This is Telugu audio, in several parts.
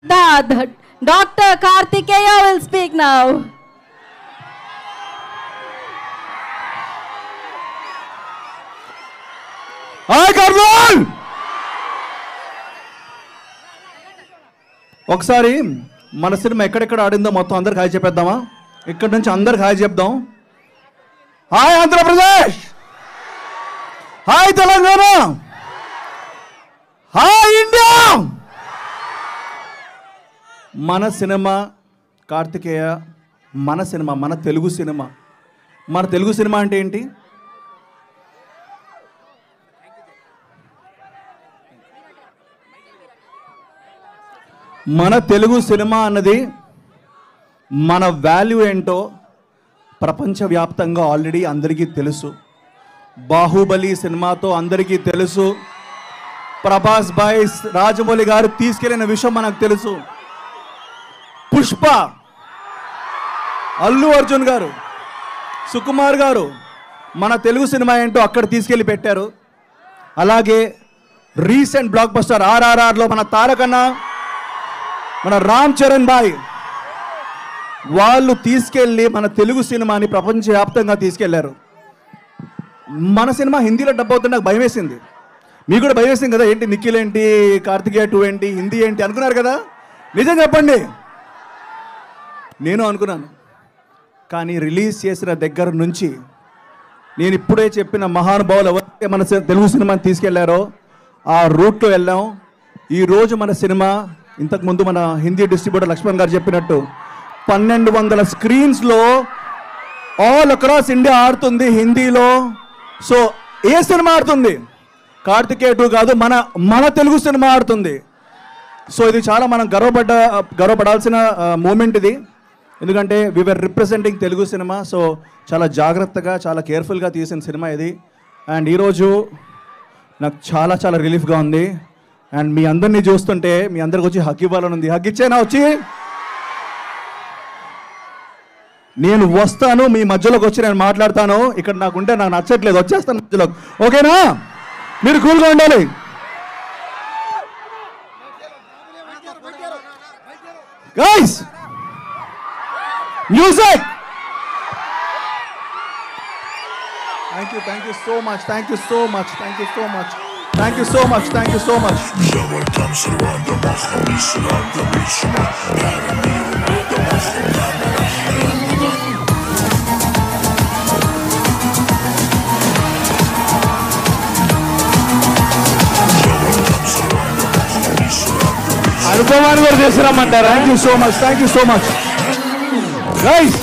The, the Dr. Kartikeya will speak now. Hi Kurnool ఒకసారి మన సినిమా ఎక్కడెక్కడ ఆడిందో మొత్తం అందరికి హాయ్ చెప్పేద్దామా ఇక్కడ నుంచి అందరికి హాయ్ చెప్దాం hi Andhra Pradesh hi Telangana hi India మన సినిమా కార్తికేయ మన సినిమా మన తెలుగు సినిమా మన తెలుగు సినిమా అంటే ఏంటి మన తెలుగు సినిమా అన్నది మన వాల్యూ ఏంటో ప్రపంచవ్యాప్తంగా ఆల్రెడీ అందరికీ తెలుసు బాహుబలి సినిమాతో అందరికీ తెలుసు ప్రభాస్ బాయ్ రాజమౌళి గారు తీసుకెళ్లిన విషయం మనకు తెలుసు పుష్ప అల్లు అర్జున్ గారు సుకుమార్ గారు మన తెలుగు సినిమా ఏంటో అక్కడ తీసుకెళ్ళి పెట్టారు అలాగే రీసెంట్ బ్లాక్ బస్టర్ ఆర్ఆర్ఆర్లో మన తారకన్న మన రామ్ చరణ్ బాయ్ వాళ్ళు తీసుకెళ్ళి మన తెలుగు సినిమాని ప్రపంచవ్యాప్తంగా తీసుకెళ్లారు మన సినిమా హిందీలో డబ్బు అవుతుంటే నాకు భయం వేసింది మీకు కూడా భయం వేసింది కదా ఏంటి నిఖిల్ ఏంటి కార్తికేయ టూ ఏంటి హిందీ ఏంటి అనుకున్నారు కదా నిజం చెప్పండి నేను అనుకున్నాను కానీ రిలీజ్ చేసిన దగ్గర నుంచి నేను ఇప్పుడే చెప్పిన మహానుభావులు ఎవరైతే మన సి- తెలుగు సినిమాని తీసుకెళ్లారో ఆ రూట్లో వెళ్ళాం ఈరోజు మన సినిమా ఇంతకుముందు మన హిందీ డిస్ట్రిబ్యూటర్ లక్ష్మణ్ గారు చెప్పినట్టు పన్నెండు వందల స్క్రీన్స్లో ఆల్ అక్రాస్ ఇండియా ఆడుతుంది హిందీలో సో ఏ సినిమా ఆడుతుంది కార్తికేయ టూ కాదు మన మన తెలుగు సినిమా ఆడుతుంది సో ఇది చాలా మనం గర్వపడ్డ గర్వపడాల్సిన మూమెంట్ ఇది ఎందుకంటే వివర్ రిప్రజెంటింగ్ తెలుగు సినిమా సో చాలా జాగ్రత్తగా చాలా కేర్ఫుల్గా తీసిన సినిమా ఇది అండ్ ఈరోజు నాకు చాలా చాలా రిలీఫ్గా ఉంది అండ్ మీ అందరినీ చూస్తుంటే మీ అందరికి వచ్చి హక్ ఇవ్వాలని ఉంది హక్ ఇచ్చేనా వచ్చి నేను వస్తాను మీ మధ్యలోకి వచ్చి నేను మాట్లాడతాను ఇక్కడ నాకు ఉంటే నాకు నచ్చట్లేదు వచ్చేస్తాను మధ్యలోకి ఓకేనా మీరు కూల్గా ఉండాలి guys music thank you thank you so much thank you so much thank you so much thank you so much thank you so much అనుభవాన్ని కూడా తీసుకురమ్మంటారా thank you so much thank you so much guys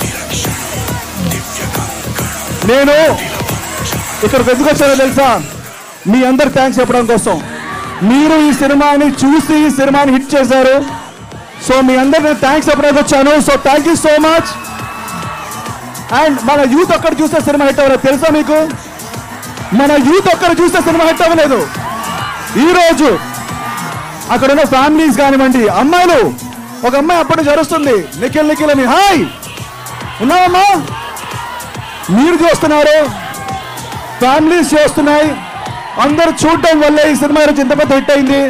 నేను ఇక్కడికి ఎందుకు వచ్చానో తెలుసా మీ అందరు థ్యాంక్స్ చెప్పడం కోసం మీరు ఈ సినిమాని చూసి ఈ సినిమాని హిట్ చేశారు సో మీ అందరు నేను థ్యాంక్స్ చెప్పడానికి వచ్చాను so thank you so much and మన యూత్ ఒక్కడ చూస్తే సినిమా హిట్ అవ్వలేదు తెలుసా మీకు మన యూత్ ఒక్కడ చూస్తే సినిమా హిట్ అవ్వలేదు ఈరోజు అక్కడ ఉన్న ఫ్యామిలీస్ కానివ్వండి అమ్మాయిలు ఒక అమ్మాయి అప్పటి నుంచి అరుస్తుంది నిఖిల్ నిఖిల్ అని హాయ్ ఉన్నావమ్మా మీరు చూస్తున్నారు ఫ్యామిలీస్ చూస్తున్నాయి అందరు చూడటం వల్లే ఈ సినిమా ఈరోజు ఇంత పెద్ద హిట్ అయింది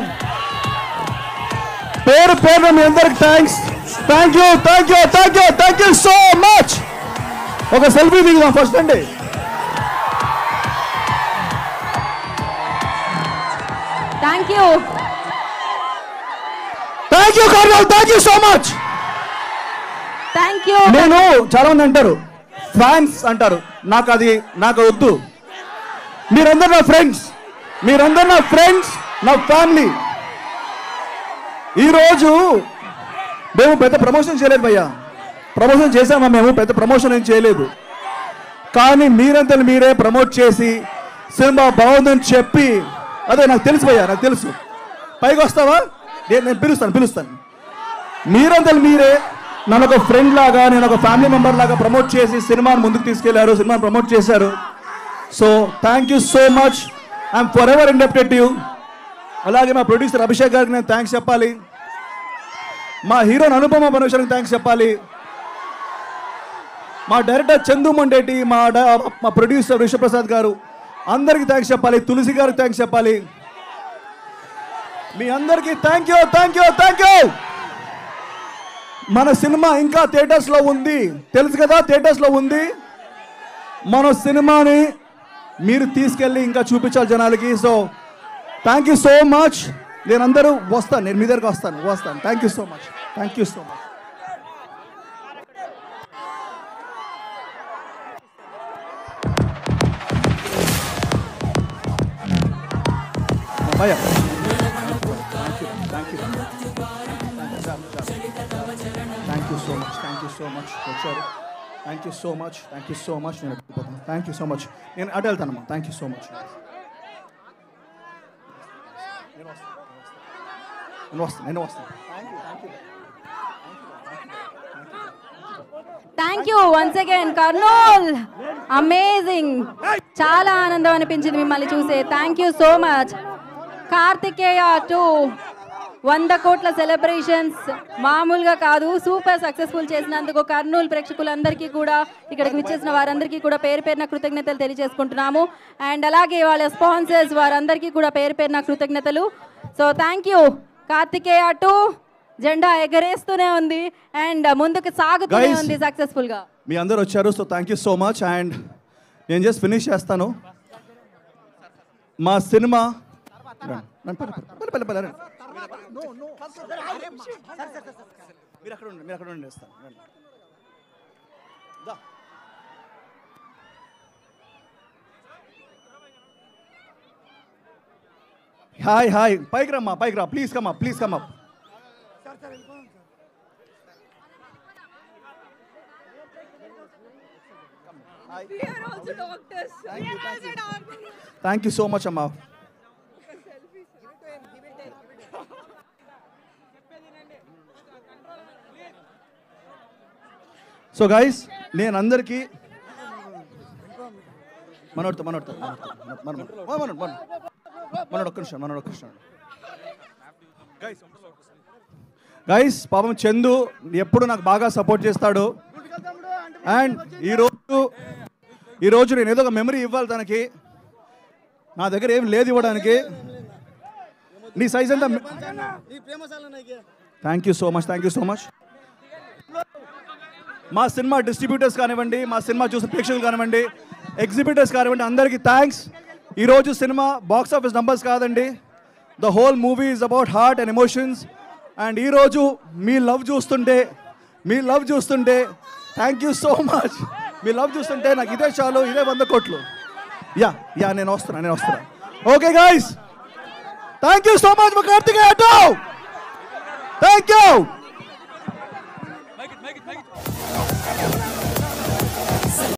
పేరు పేరు మీ అందరికి thanks thank you thank you thank you thank you so much ఒక సెల్ఫీ దిగుదాం ఫస్ట్ అండి Thank you. Thank you Kurnool thank you so much Thank you. నేను చాలా మంది అంటారు ఫ్యాన్స్ అంటారు నాకు అది నాకు వద్దు మీరందరు నా ఫ్రెండ్స్ మీరందరు నా ఫ్రెండ్స్ నా ఫ్యామిలీ ఈరోజు మేము పెద్ద ప్రమోషన్ చేయలేదు భయ్యా ప్రమోషన్ చేసామా మేము పెద్ద ప్రమోషన్ ఏం చేయలేదు కానీ మీరంతలు మీరే ప్రమోట్ చేసి సినిమా బాగుందని చెప్పి అదే నాకు తెలుసు భయ్యా నాకు తెలుసు పైకి వస్తావా నేను నేను పిలుస్తాను పిలుస్తాను మీరంతలు మీరే నన్ను ఒక ఫ్రెండ్ లాగా నేను ఒక ఫ్యామిలీ మెంబర్ లాగా ప్రమోట్ చేసి సినిమాని ముందుకు తీసుకెళ్లారు సినిమాని ప్రమోట్ చేశారు so thank you so much I'm forever indebted you అలాగే మా ప్రొడ్యూసర్ అభిషేక్ గారికి నేను థ్యాంక్స్ చెప్పాలి మా హీరోని అనుపమ పరమేశ్వరికి థ్యాంక్స్ చెప్పాలి మా డైరెక్టర్ చందు మొండేటి మా డ- మా ప్రొడ్యూసర్ విశ్వప్రసాద్ గారు అందరికీ థ్యాంక్స్ చెప్పాలి తులసి గారికి థ్యాంక్స్ చెప్పాలి మీ అందరికీ thank you thank you thank you మన సినిమా ఇంకా థియేటర్స్లో ఉంది తెలుసు కదా థియేటర్స్లో ఉంది మన సినిమాని మీరు తీసుకెళ్ళి ఇంకా చూపించాలి జనాలకి so thank you so much నేను అందరూ వస్తాను నేను మీ దగ్గరకు వస్తాను వస్తాను thank you so much thank you so much భయ thank you thank you so much thank you so much వచ్చారు thank you so much thank you so much నేను వెళ్ళిపోతాను థ్యాంక్ యూ సో మచ్ నేను అటు వెళ్తానమ్మా థ్యాంక్ యూ సో మచ్ నేను వస్తాను నేను వస్తాను thank you once again Kurnool amazing చాలా ఆనందం అనిపించింది మిమ్మల్ని చూసే thank you so much Karthikeya two వంద కోట్ల సెలబ్రేషన్స్ మామూలుగా కాదు సూపర్ సక్సెస్ఫుల్ చేసినందుకు కర్నూలు ప్రేక్షకులందరికీ కూడా ఇక్కడికి విచ్చేసిన వారందరికీ కూడా పేరు పేరున కృతజ్ఞతలు తెలియజేసుకుంటున్నాము అండ్ అలాగే వాళ్ళ స్పాన్సర్స్ వారందరికీ కూడా పేరు పేరున కృతజ్ఞతలు so thank you Karthikeya two జెండా ఎగరేస్తూనే ఉంది అండ్ ముందుకు సాగుతూనే Guys. ఉంది సక్సెస్ఫుల్ గా మీ అందరు వచ్చారు so thank you so much and నేను జస్ట్ ఫినిష్ చేస్తాను మా సినిమా రండి, రండి, పద, పద, పద, పద, పద, రండి. మీరు అక్కడ ఉండండి మీరు అక్కడ ఉండండి ఇస్తాను రండి. దా. హాయ్ హాయ్ పైకి రమ్మా పైకి రా ప్లీజ్ కమ్మా ప్లీజ్ కమ్మా థ్యాంక్ యూ సో మచ్ అమ్మా సో గైస్ నేను అందరికీ మనోడితో మనోడితో మనోడు మనోడు మనోడు ఒక్క నిమిషం మనోడు ఒక్క నిమిషం గైస్ గైస్ పాపం చందు ఎప్పుడు నాకు బాగా సపోర్ట్ చేస్తాడు అండ్ ఈరోజు ఈరోజు నేను ఏదో ఒక మెమరీ ఇవ్వాలి తనకి నా దగ్గర ఏం లేదు ఇవ్వడానికి నీ సైజ్ ఎంత thank you so much thank you so much మా సినిమా డిస్ట్రిబ్యూటర్స్ కానివ్వండి మా సినిమా చూసిన ప్రేక్షకులు కానివ్వండి ఎగ్జిబిటర్స్ కానివ్వండి అందరికీ థ్యాంక్స్ ఈరోజు సినిమా బాక్స్ ఆఫీస్ నంబర్స్ కాదండి the whole movie is about heart and emotions and ఈరోజు మీ లవ్ చూస్తుంటే మీ లవ్ చూస్తుంటే థ్యాంక్ యూ సో మచ్ మీ లవ్ చూస్తుంటే నాకు ఇదే చాలు ఇదే వంద కోట్లు యా యా నేను వస్తున్నా నేను వస్తున్నా okay guys thank you so much మా కార్తికేయ థ్యాంక్ యూ